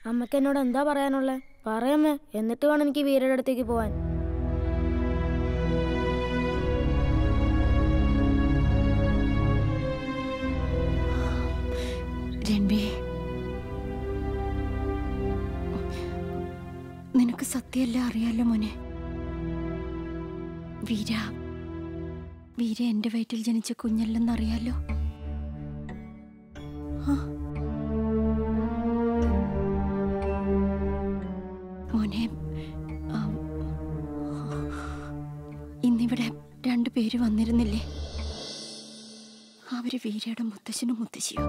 അമ്മയ്ക്ക് എന്നോട് എന്താ പറയാനുള്ളത് പറയമ്മേ എന്നിട്ട് വേണം എനിക്ക് വീരയുടെ അടുത്തേക്ക് പോവാൻ രൺവി നിനക്ക് സത്യമല്ല അറിയാലോ മോനെ വീര വീര എന്റെ വയറ്റിൽ ജനിച്ച കുഞ്ഞല്ലെന്നറിയാലോ ആ. മോനെ ആ, ഇന്നിവിടെ രണ്ടു പേര് വന്നിരുന്നില്ലേ അവര് വീരയുടെ മുത്തശ്ശനും മുത്തശ്ശിയോ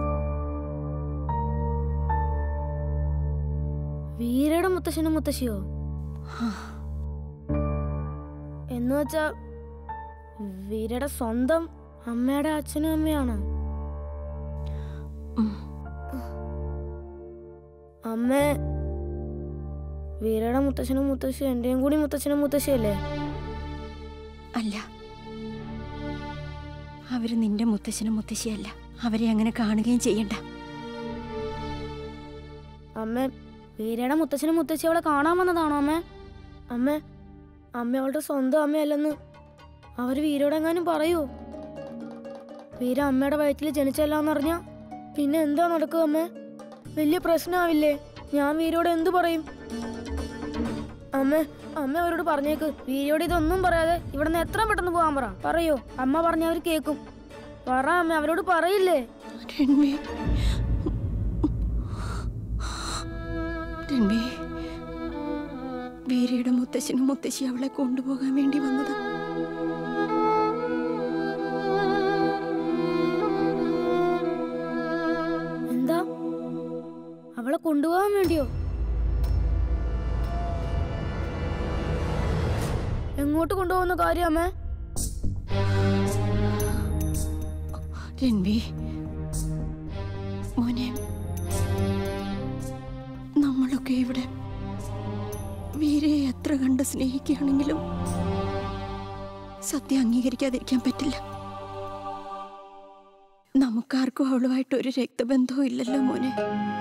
വീരയുടെ മുത്തശ്ശനും മുത്തശ്ശിയോ എന്ന് വെച്ചാ വീരയുടെ സ്വന്തം അമ്മയുടെ അച്ഛനും അമ്മയാണ് ഉം. അമ്മ വീരയുടെ മുത്തശ്ശനും മുത്തശ്ശി എന്റെയും കൂടി മുത്തശ്ശനും മുത്തശ്ശിയല്ലേ അല്ല അവര് നിന്റെ മുത്തശ്ശനും മുത്തശ്ശിയല്ല അവരെ അങ്ങനെ കാണുകയും ചെയ്യണ്ട അമ്മ വീരയുടെ മുത്തച്ഛനും മുത്തച്ഛി അവളെ കാണാൻ വന്നതാണോ അമ്മ അമ്മ അമ്മ അവളുടെ സ്വന്തം അമ്മയല്ലെന്ന് അവര് വീരോടെങ്ങാനും പറയൂ വീര അമ്മയുടെ വയറ്റിൽ ജനിച്ചല്ലാന്നറിഞ്ഞ പിന്നെ എന്താ നടക്കുക അമ്മ വലിയ പ്രശ്നമാവില്ലേ ഞാൻ വീരോട് എന്തു പറയും അമ്മ അമ്മ അവരോട് പറഞ്ഞേക്ക് വീരോട് ഇതൊന്നും പറയാതെ ഇവിടുന്ന് എത്ര പെട്ടെന്ന് പോകാൻ പറ പറയോ അമ്മ പറഞ്ഞ അവർ കേക്കും പറ അമ്മ അവരോട് പറയില്ലേ രൺവി രൺവി വീരയുടെ മുത്തശ്ശനും മുത്തശ്ശി അവളെ കൊണ്ടുപോകാൻ വേണ്ടി വന്നതാ എന്താ അവളെ കൊണ്ടുപോകാൻ വേണ്ടിയോ എങ്ങോട്ട് കൊണ്ടുപോകുന്ന കാര്യം അമ്മേ രൺവി മോനെ നമ്മളൊക്കെ ഇവിടെ വീരയെ എത്ര കണ്ട് സ്നേഹിക്കുകയാണെങ്കിലും സത്യം അംഗീകരിക്കാതിരിക്കാൻ പറ്റില്ല നമുക്കാർക്കും അവളുമായിട്ട് ഒരു രക്തബന്ധവും ഇല്ലല്ലോ മോനെ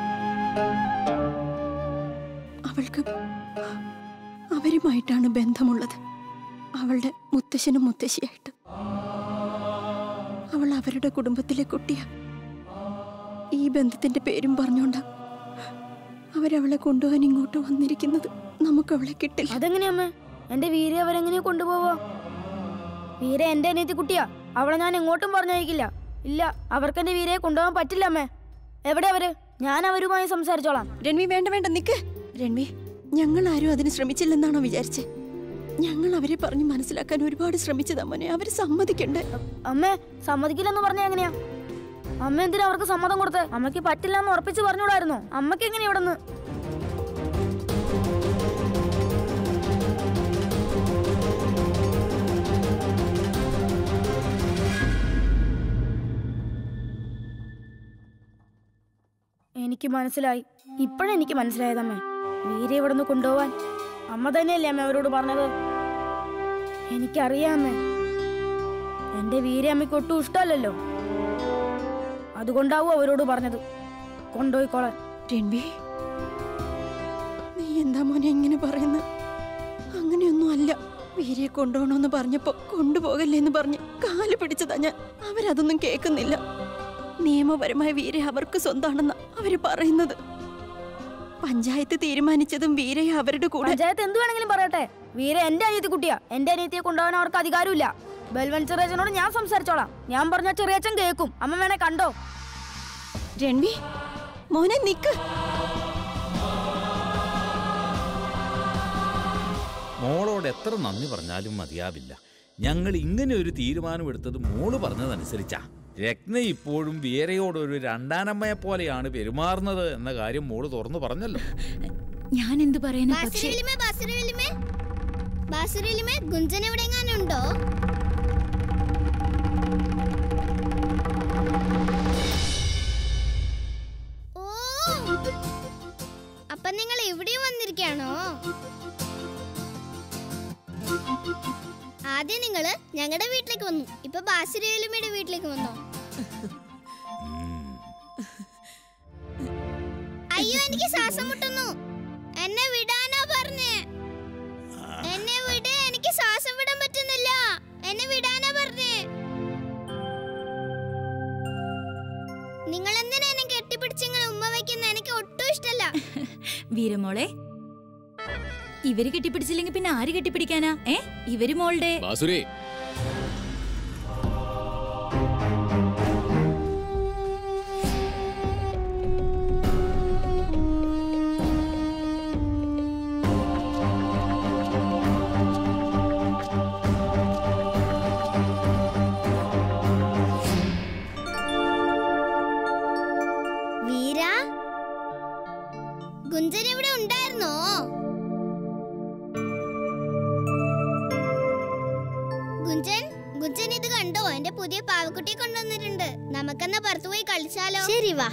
അവൾക്ക് അവരുമായിട്ടാണ് ബന്ധമുള്ളത് അവളുടെ മുത്തശ്ശനും മുത്തശ്ശിയായിട്ട് അവൾ അവരുടെ കുടുംബത്തിലെ കുട്ടിയാ ഈ ബന്ധത്തിന്റെ പേരും പറഞ്ഞോണ്ട അവരവളെ കൊണ്ടുപോകാൻ ഇങ്ങോട്ട് വന്നിരിക്കുന്നത് നമുക്ക് അവളെ കിട്ടില്ല അതെങ്ങനെയാ അമ്മേ എന്റെ വീര അവരെങ്ങനെയാ കൊണ്ടുപോവാ വീര എന്റെ അനിയത്തി കുട്ടിയാ അവളെ ഞാൻ എങ്ങോട്ടും പറഞ്ഞയക്കില്ല ഇല്ല അവർക്ക് എന്റെ വീരയെ കൊണ്ടുപോകാൻ പറ്റില്ല അമ്മേ എവിടെ അവര് ഞാൻ അവരുമായി സംസാരിച്ചോളാം രൺവി വേണ്ട വേണ്ട നിക്ക് രൺവി ഞങ്ങൾ ആരും അതിന് ശ്രമിച്ചില്ലെന്നാണോ വിചാരിച്ചേ ഞങ്ങൾ അവരെ പറഞ്ഞ് മനസ്സിലാക്കാൻ ഒരുപാട് ശ്രമിച്ചതാ മോനെ അവര് സമ്മതിക്കണ്ടേ അമ്മേ സമ്മതിക്കില്ലെന്ന് പറഞ്ഞ എങ്ങനെയാ അമ്മ എന്തിനാ അവർക്ക് സമ്മതം കൊടുത്തത് അമ്മയ്ക്ക് പറ്റില്ല എന്ന് ഉറപ്പിച്ച് പറഞ്ഞൂടായിരുന്നോ അമ്മയ്ക്ക് എങ്ങനെയാ ഇവിടെ നിന്ന് എനിക്ക് മനസ്സിലായി ഇപ്പോഴെനിക്ക് മനസ്സിലായതമ്മേ വീരെ ഇവിടെ നിന്ന് കൊണ്ടുപോവാൻ അമ്മ തന്നെയല്ലേ അമ്മ അവരോട് പറഞ്ഞത് എനിക്കറിയാമേ എന്റെ വീരെ അമ്മയ്ക്ക് ഒട്ടും ഇഷ്ടമല്ലല്ലോ അതുകൊണ്ടാവും അവരോട് പറഞ്ഞത് കൊണ്ടുപോയിക്കോളാൻ രൺവി നീ എന്താ മോനെ ഇങ്ങനെ പറയുന്നത് അങ്ങനെയൊന്നും അല്ല വീരയെ കൊണ്ടുപോകണമെന്ന് പറഞ്ഞപ്പോ കൊണ്ടുപോകല്ലേ എന്ന് പറഞ്ഞ് കാല് പിടിച്ചതാ ഞാൻ അവരതൊന്നും കേൾക്കുന്നില്ല നിയമപരമായ വീര അവർക്ക് സ്വന്തമാണെന്ന് അവര് പറയുന്നത് പഞ്ചായത്ത് തീരുമാനിച്ചതും വീരയെ അവരുടെ കൂടെ പഞ്ചായത്ത് എന്ത് വേണമെങ്കിലും പറയട്ടെ വീര എന്റെ അനിയത്തി കുട്ടിയാ എന്റെ അനിയത്തിയെ കൊണ്ടുപോകാൻ അവർക്ക് അധികാരമില്ല ബൽവൻ ചെറിയച്ചനോട് ഞാൻ സംസാരിച്ചോളാം ഞാൻ പറഞ്ഞ ചെറിയച്ചൻ കേൾക്കും അമ്മ വേണേ കണ്ടോ രൺവി മോനെ നിക്ക് മോളോട് എത്ര നന്ദി പറഞ്ഞാലും മതിയാവില്ല ഞങ്ങൾ ഇങ്ങനെ ഒരു തീരുമാനമെടുത്തത് മോള് പറഞ്ഞതനുസരിച്ചാ രത്ന ഇപ്പോഴും വീരയോട് ഒരു രണ്ടാനമ്മയെ പോലെയാണ് പെരുമാറുന്നത് എന്ന കാര്യം മോള് തുറന്നു പറഞ്ഞല്ലോ ഞാൻ എന്ത് പറയാനാ പക്ഷേ ബാസുരലിമേ ബാസുരലിമേ ബാസുരലിമേ ഗുഞ്ചൻ എവിടെങ്ങാനും ഉണ്ടോ ഓ അപ്പൊ നിങ്ങൾ ഇവിടെയും വന്നിരിക്കുകയാണോ ആദ്യം നിങ്ങള് ഞങ്ങളുടെ വീട്ടിലേക്ക് വന്നു ഇപ്പൊ ബാസുരലിമയുടെ വീട്ടിലേക്ക് വന്നോ അയ്യോ എനിക്ക് ശ്വാസം മുട്ടുന്നു എന്നെ വിടാനാ പറഞ്ഞേ എന്നെ വിട് എനിക്ക് ശ്വാസം വിടാൻ പറ്റുന്നില്ല എന്നെ വിടാനാ പറഞ്ഞേ നിങ്ങൾ എന്തിനാ എന്നെ കെട്ടിപ്പിടിച്ചിങ്ങനെ ഉമ്മ വയ്ക്കുന്ന എനിക്ക് ഒട്ടും ഇഷ്ടല്ല വീരമോളെ ഇവര് കെട്ടിപ്പിടിച്ചില്ലെങ്കിൽ പിന്നെ ആര് കെട്ടിപ്പിടിക്കാനാ ഏ ഇവര് മോളുടെ ബാസുരേ വീര ഗുഞ്ചൻ ഇവിടെ ഉണ്ടായിരുന്നോ ഗുഞ്ചൻ ഗുഞ്ചൻ ഇത് കണ്ടോ എന്റെ പുതിയ പാവക്കുട്ടിയെ കൊണ്ടുവന്നിട്ടുണ്ട് നമുക്കെന്നാ പുറത്തു പോയി കളിച്ചാലോ ശരി വാ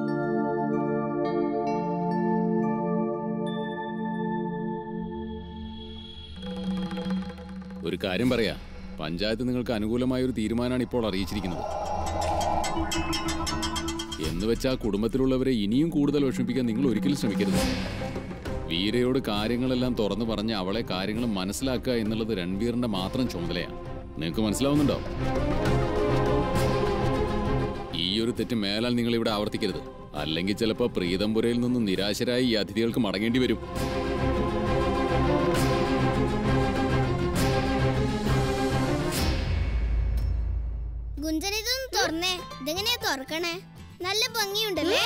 ഒരു കാര്യം പറയാ പഞ്ചായത്ത് നിങ്ങൾക്ക് അനുകൂലമായ ഒരു തീരുമാനമാണ് ഇപ്പോൾ അറിയിച്ചിരിക്കുന്നത് എന്ന് വെച്ചാൽ കുടുംബത്തിലുള്ളവരെ ഇനിയും കൂടുതൽ വിഷമിപ്പിക്കാൻ നിങ്ങൾ ഒരിക്കലും ശ്രമിക്കരുത് വീരയോട് കാര്യങ്ങളെല്ലാം തുറന്നു പറഞ്ഞ് അവളെ കാര്യങ്ങൾ മനസ്സിലാക്കുക എന്നുള്ളത് രൺവീറിന്റെ മാത്രം ചുമതലയാണ് നിങ്ങൾക്ക് മനസ്സിലാവുന്നുണ്ടോ ഈ ഒരു തെറ്റ് മേലാൽ നിങ്ങൾ ഇവിടെ ആവർത്തിക്കരുത് അല്ലെങ്കിൽ ചിലപ്പോൾ പ്രീതംപുരയിൽ നിന്നും നിരാശരായി ഈ അതിഥികൾക്ക് മടങ്ങേണ്ടി വരും ഗുഞ്ചൻ ഇതൊന്ന് തുറന്നേ ഇതെങ്ങനെയാ തുറക്കണേ നല്ല ഭംഗിയുണ്ടല്ലേ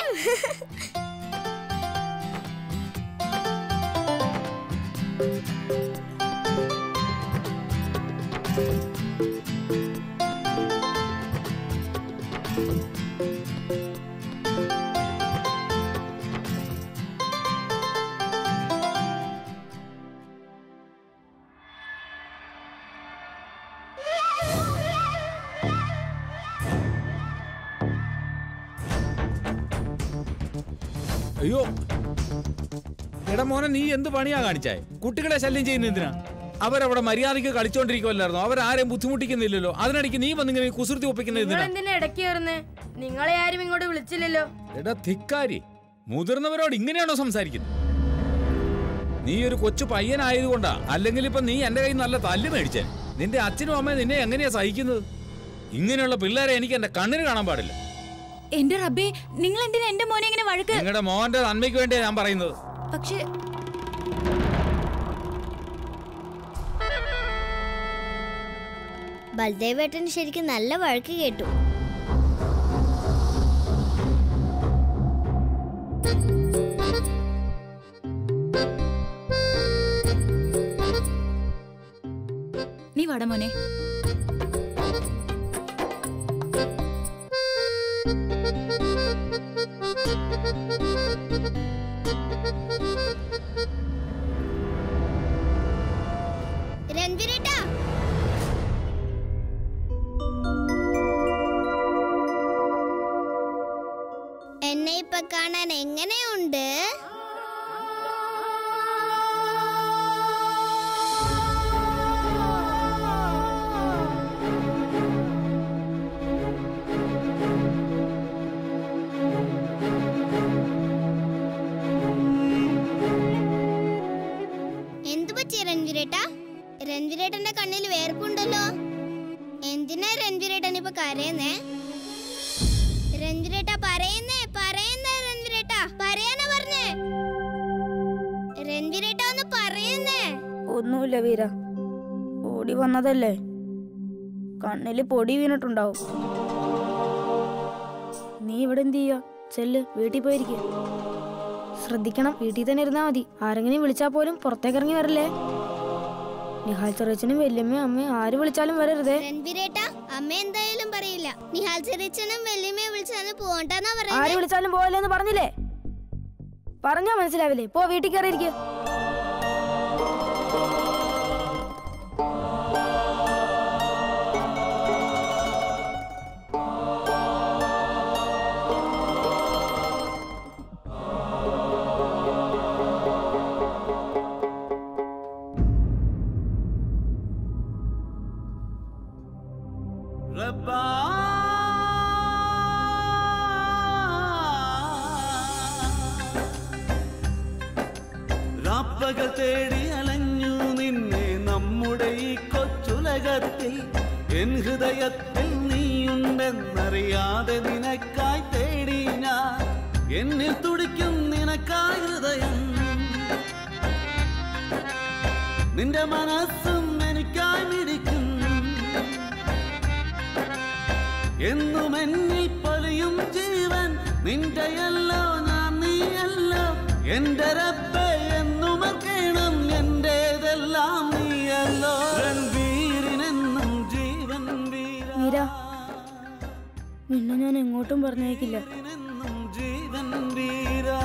അയ്യോ എടാ മോനെ നീ എന്ത് പണിയാ കാണിച്ചായ കുട്ടികളെ ശല്യം ചെയ്യുന്ന എന്തിനാ അവരവിടെ മര്യാദയ്ക്ക് കളിച്ചോണ്ടിരിക്കുമല്ലായിരുന്നു അവരാരെയും ബുദ്ധിമുട്ടിക്കുന്നില്ലല്ലോ അതിനിടയ്ക്ക് നീ വന്നിങ്ങനെ കുസൃതി ഒപ്പിക്കുന്ന നിങ്ങൾ എന്തിനാ എന്തിനാ ഇടയ്ക്ക് കയറുന്നേ നിങ്ങളെ ആരും ഇങ്ങോട്ട് വിളിച്ചില്ലല്ലോ എടാ ധിക്കാരി മുതിർന്നവരോട് ഇങ്ങനെയാണോ സംസാരിക്കുന്നത് നീ ഒരു കൊച്ചു പയ്യനായതുകൊണ്ടാ അല്ലെങ്കിൽ ഇപ്പൊ നീ എന്റെ കയ്യിൽ നല്ല തല്ല് മേടിച്ചേ നിന്റെ അച്ഛനും അമ്മയും നിന്നെ എങ്ങനെയാ സഹിക്കുന്നത് ഇങ്ങനെയുള്ള പിള്ളേരെ എനിക്ക് എന്റെ കണ്ണിന് കാണാൻ പാടില്ല എന്റെ റബ്ബേ നിങ്ങൾ എന്തിനാ എന്റെ മോനെ ഇങ്ങനെ വഴക്ക് നിങ്ങളുടെ മോന്റെ നന്മയ്ക്ക് വേണ്ടിയാ ഞാൻ പറയുന്നത് പക്ഷെ ബൽദേവേട്ടൻ ശരിക്കും നല്ല വഴക്ക് കേട്ടു നീ വട മോനെ രൺവീരേട്ടാ എന്നെ ഇപ്പൊ കാണാൻ എങ്ങനെയുണ്ട് എന്തു പറ്റി രൺവീരേട്ടാ രൺവീരേട്ടന്റെ കണ്ണിൽ വേർപ്പുണ്ടല്ലോ എന്തിനാ രൺവീരേട്ടൻ ഇപ്പൊ കരയുന്നേ രൺവീരേട്ട പറയുന്നേ പറയുന്നേ രൺവീരേട്ട പറയാനാ പറഞ്ഞേ രൺവീരേട്ട ഒന്ന് പറയുന്നേ ഒന്നുമില്ല വീര ഓടി വന്നതല്ലേ കണ്ണില് പൊടി വീണിട്ടുണ്ടാവും നീ ഇവിടെ എന്ത് ചെയ്യാ ചെല്ല് വീട്ടിൽ പോയിരിക്കുക ശ്രദ്ധിക്കണം വീട്ടിൽ തന്നെ ഇരുന്നാ മതി ആരെങ്കിലും വിളിച്ചാൽ പോലും പുറത്തേക്ക് ഇറങ്ങി വരല്ലേ നിഹാൽ ചെറിയച്ചനും വല്യമ്മയും അമ്മയും ആര് വിളിച്ചാലും വരരുതേ രൺവീരേട്ട അമ്മ എന്തായാലും പറയില്ല നിഹാൽ ചെറിയച്ഛനും വല്യമ്മയെ വിളിച്ചാന്ന് പോണ്ടെന്നാ ആര് പറയുന്നത് വിളിച്ചാലും പോവില്ലെന്ന് പറഞ്ഞില്ലേ പറഞ്ഞാ മനസ്സിലാവില്ലേ പോ വീട്ടിൽ കയറിയിരിക്കുക രാപ്പകൽ തേടി അലഞ്ഞു നിന്നെ നമ്മുടെ ഈ കൊച്ചുലകത്തിൽ എൻ ഹൃദയത്തിൽ നീയുണ്ടെന്നറിയാതെ നിനക്കായി തേടി ഞാൻ എന്നിൽ തുടിക്കും നിനക്കായി ഹൃദയം നിന്റെ മനസ്സും എനിക്കായി മിടിക്കും എന്നും എന്നിൽ പൊലിയും ജീവൻ നിന്റെയല്ലോ ഞാൻ നീയല്ലോ എന്റെ റബ്ബെ എന്നും കേണം എന്റേതെല്ലാം നീയല്ലോ വീരിനെന്നും ജീവൻ വീര വീര നിന്നെ ഞാൻ എങ്ങോട്ടും പറഞ്ഞേക്കില്ല എന്നും ജീവൻ വീരാ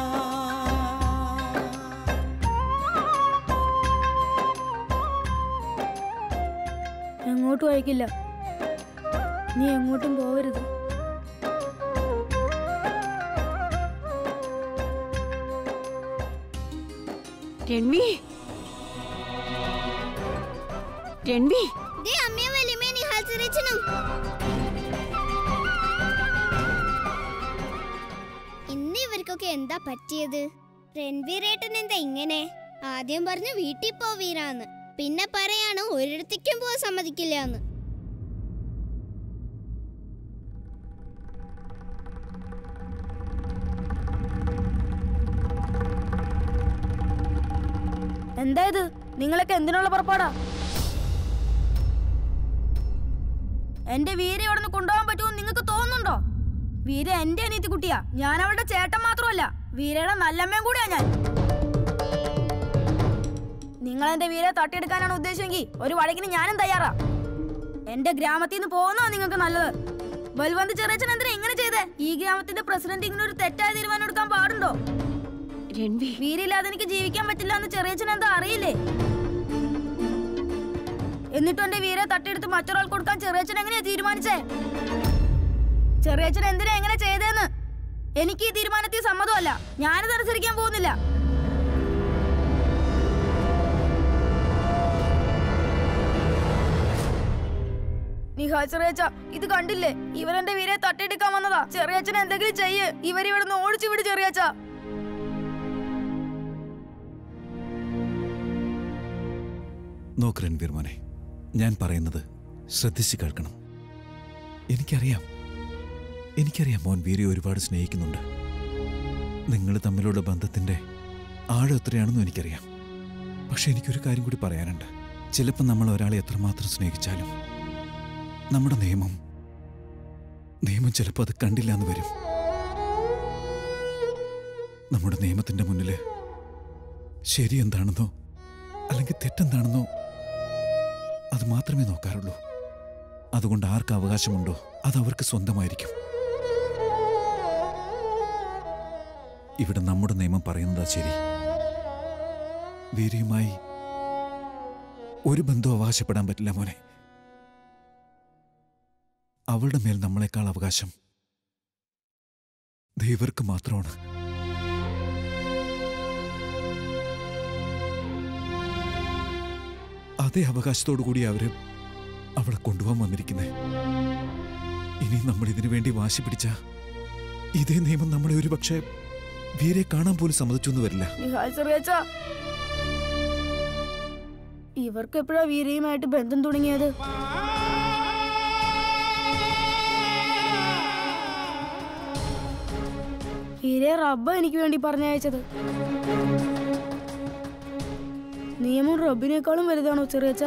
എങ്ങോട്ടും അയക്കില്ല നീ എങ്ങോട്ടും പോവരുത് രൺവി രൺവി ദേ അമ്മയും വലിയമ്മയും നിഹാൽ സുരേച്ചനും ഇന്ന് ഇവർക്കൊക്കെ എന്താ പറ്റിയത് രൺവീരേട്ടൻ എന്താ ഇങ്ങനെ ആദ്യം പറഞ്ഞു വീട്ടിൽ പോവീരാന്ന് പിന്നെ പറയാണ് ഒരിടത്തേക്കും പോവാൻ സമ്മതിക്കില്ല എന്ന് എന്താ ഇത് നിങ്ങളൊക്കെ എന്തിനുള്ള പുറപ്പാടാ എന്റെ വീര ഇവിടെ നിന്ന് കൊണ്ടുപോകാൻ പറ്റുമെന്ന് നിങ്ങൾക്ക് തോന്നുന്നുണ്ടോ വീര എന്റെ അനിയത്തി കുട്ടിയാ ഞാൻ അവളുടെ ചേട്ടൻ മാത്രമല്ല വീരയുടെ നല്ലമ്മയും കൂടിയാ ഞാൻ നിങ്ങൾ എന്റെ വീരെ തട്ടിയെടുക്കാനാണ് ഉദ്ദേശമെങ്കിൽ ഒരു വഴക്കിന് ഞാനും തയ്യാറാ എന്റെ ഗ്രാമത്തിൽ നിന്ന് പോകുന്നോ നിങ്ങൾക്ക് നല്ലത് ബൽവന്ത് ചെറിയച്ചൻ എന്തിനാ ഇങ്ങനെ ചെയ്തേ ഈ ഗ്രാമത്തിന്റെ പ്രസിഡന്റ് ഇങ്ങനെ ഒരു തെറ്റായ തീരുമാനം എടുക്കാൻ പാടുണ്ടോ രൺവി വീരില്ലാതെ എനിക്ക് ജീവിക്കാൻ പറ്റില്ല എന്ന് ചെറിയച്ഛൻ എന്താ അറിയില്ലേ എന്നിട്ടും എന്റെ വീരെ തട്ടിയെടുത്ത് മറ്റൊരാൾ കൊടുക്കാൻ ചെറിയച്ഛൻ എങ്ങനെയാ തീരുമാനിച്ചേ ചെറിയച്ഛൻ എന്തിനാ എങ്ങനെ ചെയ്തേന്ന് എനിക്ക് ഈ തീരുമാനത്തിൽ സമ്മതമല്ല ഞാനിത് അനുസരിക്കാൻ പോകുന്നില്ല നിഹാൽ ചെറിയച്ച ഇത് കണ്ടില്ലേ ഇവരെന്റെ വീരെ തട്ടിയെടുക്കാൻ വന്നതാ ചെറിയച്ഛൻ എന്തെങ്കിലും ചെയ്യ് ഇവരിവിടുന്ന് ഓടിച്ചു വിട് ചെറിയച്ച നോക്ക് രൺവീർ മോനെ ഞാൻ പറയുന്നത് ശ്രദ്ധിച്ച് കേൾക്കണം എനിക്കറിയാം എനിക്കറിയാം മോൻ വീരെ ഒരുപാട് സ്നേഹിക്കുന്നുണ്ട് നിങ്ങൾ തമ്മിലുള്ള ബന്ധത്തിന്റെ ആഴം എത്രയാണെന്നും എനിക്കറിയാം പക്ഷെ എനിക്കൊരു കാര്യം കൂടി പറയാനുണ്ട് ചിലപ്പോൾ നമ്മൾ ഒരാളെ എത്രമാത്രം സ്നേഹിച്ചാലും നമ്മുടെ നിയമം നിയമം ചിലപ്പോൾ അത് കണ്ടില്ല എന്ന് വരും നമ്മുടെ നിയമത്തിന്റെ മുന്നിൽ ശരി എന്താണെന്നോ അല്ലെങ്കിൽ തെറ്റെന്താണെന്നോ അത് മാത്രമേ നോക്കാറുള്ളൂ അതുകൊണ്ട് ആർക്ക് അവകാശമുണ്ടോ അത് അവർക്ക് സ്വന്തമായിരിക്കും ഇവിടെ നമ്മുടെ നിയമം പറയുന്നതാ ശരി വീരയുമായി ഒരു ബന്ധവും അവകാശപ്പെടാൻ പറ്റില്ല മോനെ അവളുടെ മേൽ നമ്മളെക്കാൾ അവകാശം ദൈവർക്ക് മാത്രമാണ് അതേ അവകാശത്തോടു കൂടി അവര് അവളെ കൊണ്ടുപോകാൻ വന്നിരിക്കുന്നേ ഇനി നമ്മൾ ഇതിനു വേണ്ടി വാശി പിടിച്ച ഇതേ നിയമം നമ്മളെ ഒരു പക്ഷേ വീരെ കാണാൻ പോലും സമ്മതിച്ചു എന്ന് വരില്ല നിഹാൽ ചെറിയച്ച ഇവർക്ക് എപ്പോഴാ വീരയുമായിട്ട് ബന്ധം തുടങ്ങിയത് വീരയെ റബ്ബ എനിക്ക് വേണ്ടി പറഞ്ഞയച്ചത് നിയമം റബ്ബിനേക്കാളും വലുതാണോ ചെറിയച്ച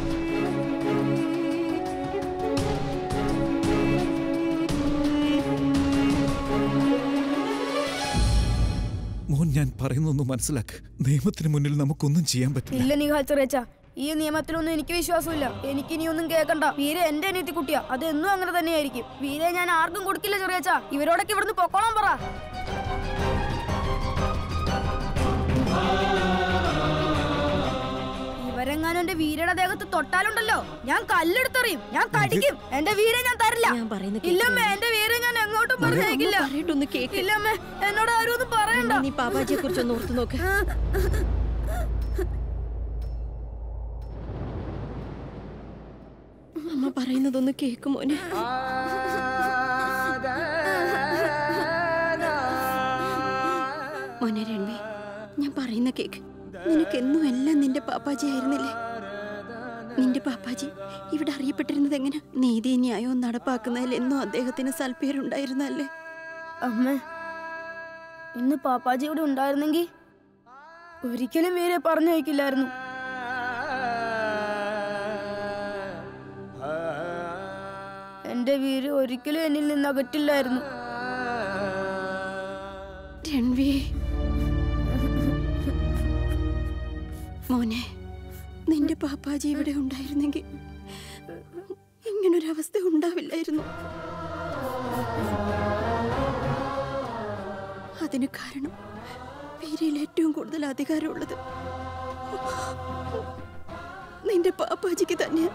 മോൻ ഞാൻ പറയുന്നൊന്നും മനസ്സിലാക്ക് നിയമത്തിന് മുന്നിൽ നമുക്കൊന്നും ചെയ്യാൻ പറ്റില്ല ഇല്ല നിഹാൽ ചെറിയച്ച ഈ നിയമത്തിലൊന്നും എനിക്ക് വിശ്വാസമില്ല എനിക്ക് ഇനി ഒന്നും കേൾക്കണ്ട വീര എന്റെ അനിയത്തി കുട്ടിയാ അത് എന്നും അങ്ങനെ തന്നെയായിരിക്കും വീരെ ഞാൻ ആർക്കും കൊടുക്കില്ല ചെറിയച്ച ഇവരോടൊക്കെ ഇവിടുന്ന് പൊക്കോളാൻ പറ ഇവരെങ്ങാനും എന്റെ വീരയുടെ ദേഹത്ത് തൊട്ടാലുണ്ടല്ലോ ഞാൻ കല്ലെടുത്തെറിയും ഞാൻ കടിക്കും എന്റെ വീര ഞാൻ തരില്ല ഞാൻ പറയുന്നത് ഇല്ലമ്മേ എന്റെ വീര ഞാൻ എങ്ങോട്ടും പറഞ്ഞേക്കില്ല പറയട്ടൊന്ന് കേക്ക് ഇല്ലമ്മേ എന്നോട് ആരും ഒന്നും പറയണ്ട നീ പാപ്പാജിയെ കുറിച്ചൊന്ന് ഓർത്തു നോക്ക് അമ്മ പറയുന്നതൊന്ന് കേക്ക് മോനെ മോനെ രൺവി ഞാൻ പറയുന്ന കേക്ക് നിനക്കെന്നും എല്ലാം നിന്റെ പാപ്പാജി ആയിരുന്നില്ലേ നിന്റെ പാപ്പാജി ഇവിടെ അറിയപ്പെട്ടിരുന്നത് എങ്ങനെ നീതി ന്യായവും നടപ്പാക്കുന്നതിൽ എന്നും അദ്ദേഹത്തിന് സൽപ്പേരുണ്ടായിരുന്നല്ലേ അമ്മ ഇന്ന് പാപ്പാജി ഇവിടെ ഉണ്ടായിരുന്നെങ്കിൽ ഒരിക്കലും വീരെ പറഞ്ഞു വയ്ക്കില്ലായിരുന്നു എന്റെ വീര് ഒരിക്കലും എന്നിൽ നിന്ന് അകറ്റില്ലായിരുന്നു രൺവി മോനെ നിന്റെ പാപ്പാജി ഇവിടെ ഉണ്ടായിരുന്നെങ്കിൽ ഇങ്ങനൊരവസ്ഥ ഉണ്ടാവില്ലായിരുന്നു അതിന് കാരണം വീരയിൽ ഏറ്റവും കൂടുതൽ അധികാരമുള്ളത് നിന്റെ പാപ്പാജിക്ക് തന്നെയാ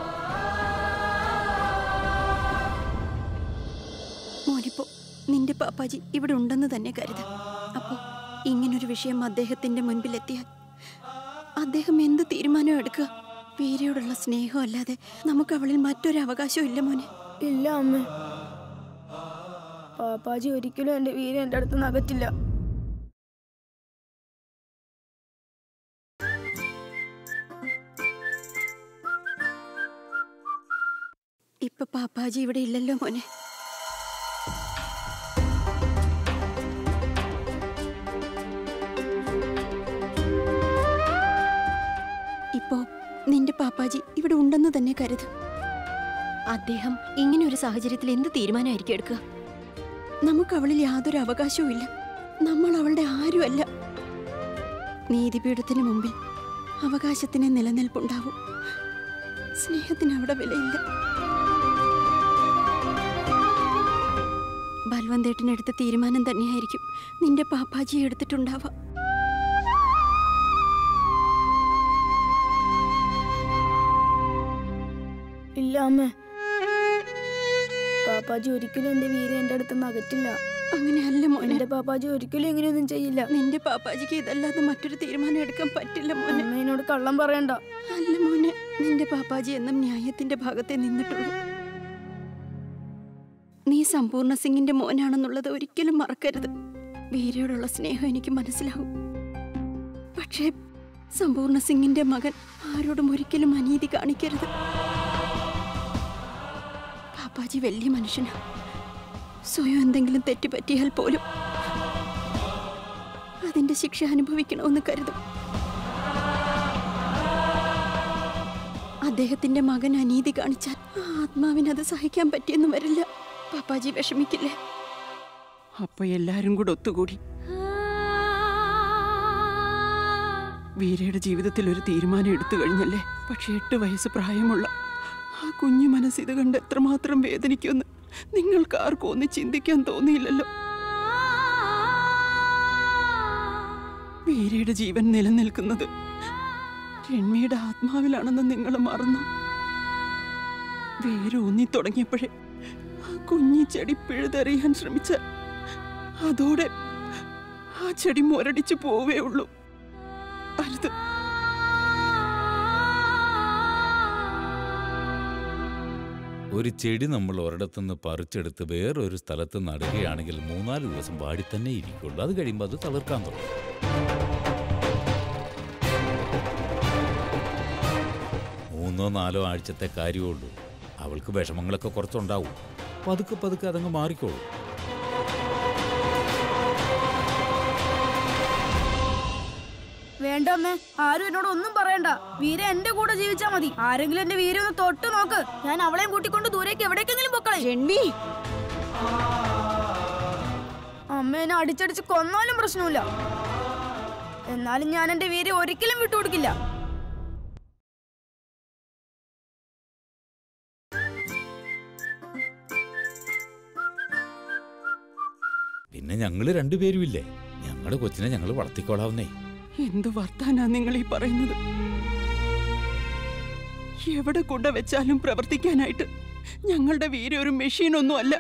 മോനിപ്പോ നിന്റെ പാപ്പാജി ഇവിടെ ഉണ്ടെന്ന് തന്നെ കരുതാം അപ്പോ ഇങ്ങനൊരു വിഷയം അദ്ദേഹത്തിന്റെ മുൻപിൽ എത്തിയാൽ അദ്ദേഹം എന്ത് തീരുമാനം എടുക്കുക വീരയോടുള്ള സ്നേഹം അല്ലാതെ നമുക്ക് അവളിൽ മറ്റൊരു അവകാശവും ഇല്ല മോനെ ഇല്ല അമ്മ പാപ്പാജി ഒരിക്കലും എന്റെ വീര എന്റെ അടുത്ത് നിന്ന് അകറ്റില്ല ഇപ്പൊ പാപ്പാജി ഇവിടെ ഇല്ലല്ലോ മോനെ ഇപ്പോ നിന്റെ പാപ്പാജി ഇവിടെ ഉണ്ടെന്ന് തന്നെ കരുത് അദ്ദേഹം ഇങ്ങനെ ഒരു സാഹചര്യത്തിൽ എന്ത് തീരുമാനമായിരിക്കും എടുക്കുക നമുക്ക് അവളിൽ യാതൊരു അവകാശവും ഇല്ല നമ്മൾ അവളുടെ ആരുമല്ല നീതിപീഠത്തിന് മുമ്പിൽ അവകാശത്തിന് നിലനിൽപ്പുണ്ടാവും സ്നേഹത്തിന് അവിടെ വിലയില്ല ബൽവന്തേട്ടനെടുത്ത തീരുമാനം തന്നെയായിരിക്കും നിന്റെ പാപ്പാജി എടുത്തിട്ടുണ്ടാവുക ഇല്ല അമ്മ പാപ്പാജി ഒരിക്കലും എന്റെ വീര എന്റെ അടുത്ത് നിന്ന് അകറ്റില്ല അങ്ങനെയല്ല മോനെ എന്റെ പാപ്പാജി ഒരിക്കലും ഇങ്ങനെയൊന്നും ചെയ്യില്ല നിന്റെ പാപ്പാജിക്ക് ഇതല്ലാതെ മറ്റൊരു തീരുമാനം എടുക്കാൻ പറ്റില്ല മോനെ അമ്മ എന്നോട് കള്ളം പറയണ്ട അല്ല മോനെ നിന്റെ പാപ്പാജി എന്നും ന്യായത്തിന്റെ ഭാഗത്തെ നിന്നിട്ടുള്ളൂ നീ സമ്പൂർണ്ണ സിംഗിന്റെ മോനാണെന്നുള്ളത് ഒരിക്കലും മറക്കരുത് വീരയോടുള്ള സ്നേഹം എനിക്ക് മനസ്സിലാവും പക്ഷേ സമ്പൂർണ്ണ സിംഗിന്റെ മകൻ ആരോടും ഒരിക്കലും അനീതി കാണിക്കരുത് പാപ്പാജി വലിയ മനുഷ്യനാ സ്വയം എന്തെങ്കിലും തെറ്റ് പറ്റിയാൽ പോലും അതിന്റെ ശിക്ഷ അനുഭവിക്കണമെന്ന് കരുതും അദ്ദേഹത്തിന്റെ മകൻ അനീതി കാണിച്ചാൽ ആ ആത്മാവിന് അത് സഹിക്കാൻ പറ്റിയെന്ന് വരില്ല പാപ്പാജി വിഷമിക്കില്ലേ അപ്പൊ എല്ലാരും കൂടെ ഒത്തുകൂടി വീരയുടെ ജീവിതത്തിൽ ഒരു തീരുമാനം എടുത്തു കഴിഞ്ഞല്ലേ പക്ഷെ എട്ട് വയസ്സ് പ്രായമുള്ള ആ കുഞ്ഞു മനസ്സ് ഇത് കണ്ട് എത്രമാത്രം വേദനിക്കുമെന്ന് നിങ്ങൾക്ക് ആർക്കും ഒന്ന് ചിന്തിക്കാൻ തോന്നിയില്ലല്ലോ വീരയുടെ ജീവൻ നിലനിൽക്കുന്നത് രൺമിയുടെ ആത്മാവിലാണെന്ന് നിങ്ങൾ മറന്നു വേര് ഊന്നി തുടങ്ങിയപ്പോഴേ ആ കുഞ്ഞി ചെടി പിഴുതെറിയാൻ ശ്രമിച്ച അതോടെ ആ ചെടി മുരടിച്ചു പോവേ ഉള്ളൂ അരുത് ഒരു ചെടി നമ്മൾ ഒരിടത്തുനിന്ന് പറിച്ചെടുത്ത് വേറൊരു സ്ഥലത്ത് നടുകയാണെങ്കിൽ മൂന്നാല് ദിവസം വാടി തന്നെ ഇരിക്കുള്ളൂ അത് കഴിയുമ്പോൾ അത് തളിർക്കാൻ തുടങ്ങും മൂന്നോ നാലോ ആഴ്ചത്തെ കാര്യമുള്ളൂ അവൾക്ക് വിഷമങ്ങളൊക്കെ കുറച്ചുണ്ടാവും പതുക്കെ പതുക്കെ അതങ്ങ് മാറിക്കോളും വേണ്ട അമ്മേ ആരും എന്നോട് ഒന്നും പറയണ്ട വീര എന്റെ കൂടെ ജീവിച്ചാ മതി ആരെങ്കിലും എന്റെ വീര ഒന്ന് തൊട്ട് നോക്ക് ഞാൻ അവളെയും കൂട്ടിക്കൊണ്ട് ദൂരേക്ക് എവിടേക്കെങ്കിലും പൊക്കളെ രൺവി അമ്മ എന്നെ അടിച്ചടിച്ച് കൊന്നാലും പ്രശ്നമില്ല എന്നാലും ഞാൻ എന്റെ വീര ഒരിക്കലും വിട്ടുകൊടുക്കില്ല പിന്നെ ഞങ്ങൾ രണ്ടുപേരുമില്ലേ ഞങ്ങളുടെ കൊച്ചിനെ ഞങ്ങൾ വളർത്തിക്കോളാവുന്നേ എന്തു വർത്താനാ നിങ്ങൾ ഈ പറയുന്നത് എവിടെ കൊണ്ട വെച്ചാലും പ്രവർത്തിക്കാനായിട്ട് ഞങ്ങളുടെ വീര ഒരു മെഷീനൊന്നും അല്ല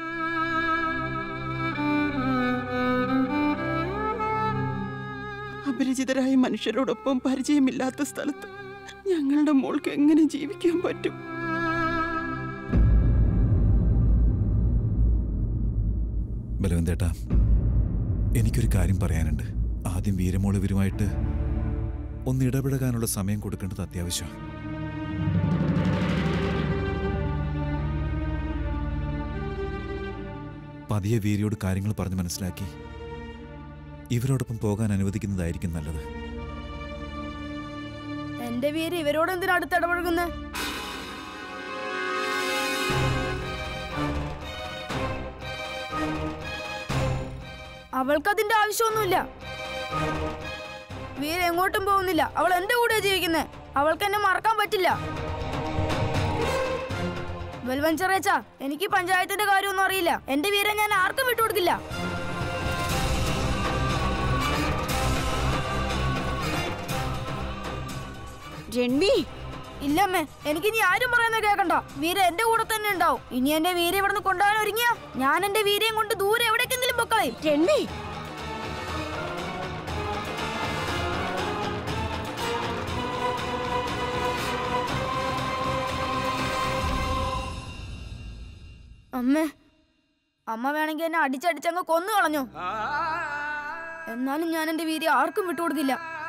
അപരിചിതരായ മനുഷ്യരോടൊപ്പം പരിചയമില്ലാത്ത സ്ഥലത്ത് ഞങ്ങളുടെ മോൾക്ക് എങ്ങനെ ജീവിക്കാൻ പറ്റും ബലവന്തേട്ടാ എനിക്കൊരു കാര്യം പറയാനുണ്ട് ആദ്യം വീരമോൾ ഇവരുമായിട്ട് ഒന്ന് ഇടപെടകാനുള്ള സമയം കൊടുക്കേണ്ടത് അത്യാവശ്യമാണ് പതിയെ വീരയോട് കാര്യങ്ങൾ പറഞ്ഞ് മനസ്സിലാക്കി ഇവരോടൊപ്പം പോകാൻ അനുവദിക്കുന്നതായിരിക്കും നല്ലത് എന്റെ വീര ഇവരോട് എന്തിനാ അടുത്ത് ഇടപഴകുന്നത് അവൾക്കതിന്റെ ആവശ്യമൊന്നുമില്ല വീര എങ്ങോട്ടും പോകുന്നില്ല അവൾ എന്റെ കൂടെ ജീവിക്കുന്നത് അവൾക്ക് എന്നെ മറക്കാൻ പറ്റില്ല വെൽവഞ്ചറേച്ച എനിക്ക് പഞ്ചായത്തിന്റെ കാര്യമൊന്നും അറിയില്ല എന്റെ വീര ഞാൻ ആർക്കും വിട്ടുകൊടുക്കില്ല രൺവി ഇല്ലമ്മേ എനിക്ക് ഇനി ആരും പറയുന്നത് കേൾക്കണ്ട വീര എന്റെ കൂടെ തന്നെ ഉണ്ടാവും ഇനി എന്റെ വീര ഇവിടുന്ന് കൊണ്ടുപോകാൻ ഒരുങ്ങിയ ഞാൻ എന്റെ വീരയും കൊണ്ട് ദൂരെ എവിടേക്കെങ്കിലും പൊക്കളയും രൺവി അമ്മേ അമ്മ വേണമെങ്കിൽ എന്നെ അടിച്ചടിച്ചങ്ങ് കൊന്നു കളഞ്ഞു എന്നാലും ഞാൻ എന്റെ വീര ആർക്കും വിട്ടുകൊടുക്കില്ല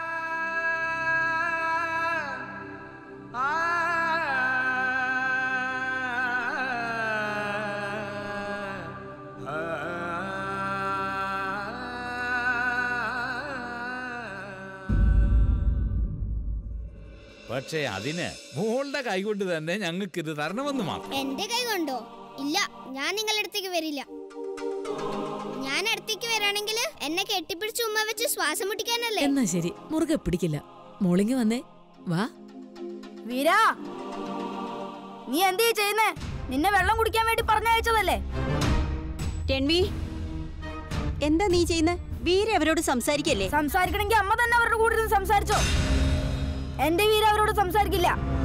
പക്ഷേ അതിന് മോളുടെ കൈകൊണ്ട് തന്നെ ഞങ്ങൾക്ക് ഇത് തരണമെന്ന് മാത്രം എന്റെ കൈ കൊണ്ടോ ഇല്ല ഞാൻ നിങ്ങളുടെ അടുത്തേക്ക് വരില്ല ഞാൻ അടുത്തേക്ക് വരാണെങ്കിൽ എന്നെ കെട്ടിപ്പിടിച്ച് ഉമ്മ വെച്ച് ശ്വാസം മുട്ടിക്കാനല്ലേ എന്നാ ശരി മുറുകെ പിടിക്കില്ല മോളിങ് വന്നേ വാ വീര നീ എന്തേ ചെയ്യുന്നേ നിന്നെ വെള്ളം കുടിക്കാൻ വേണ്ടി പറഞ്ഞയച്ചതല്ലേ രൺവി എന്താ നീ ചെയ്യുന്നത് വീര അവരോട് സംസാരിക്കല്ലേ സംസാരിക്കണമെങ്കിൽ അമ്മ തന്നെ അവരുടെ കൂടെ ഇരുന്ന് സംസാരിച്ചോ എന്റെ വീര അവരോട് സംസാരിക്കില്ല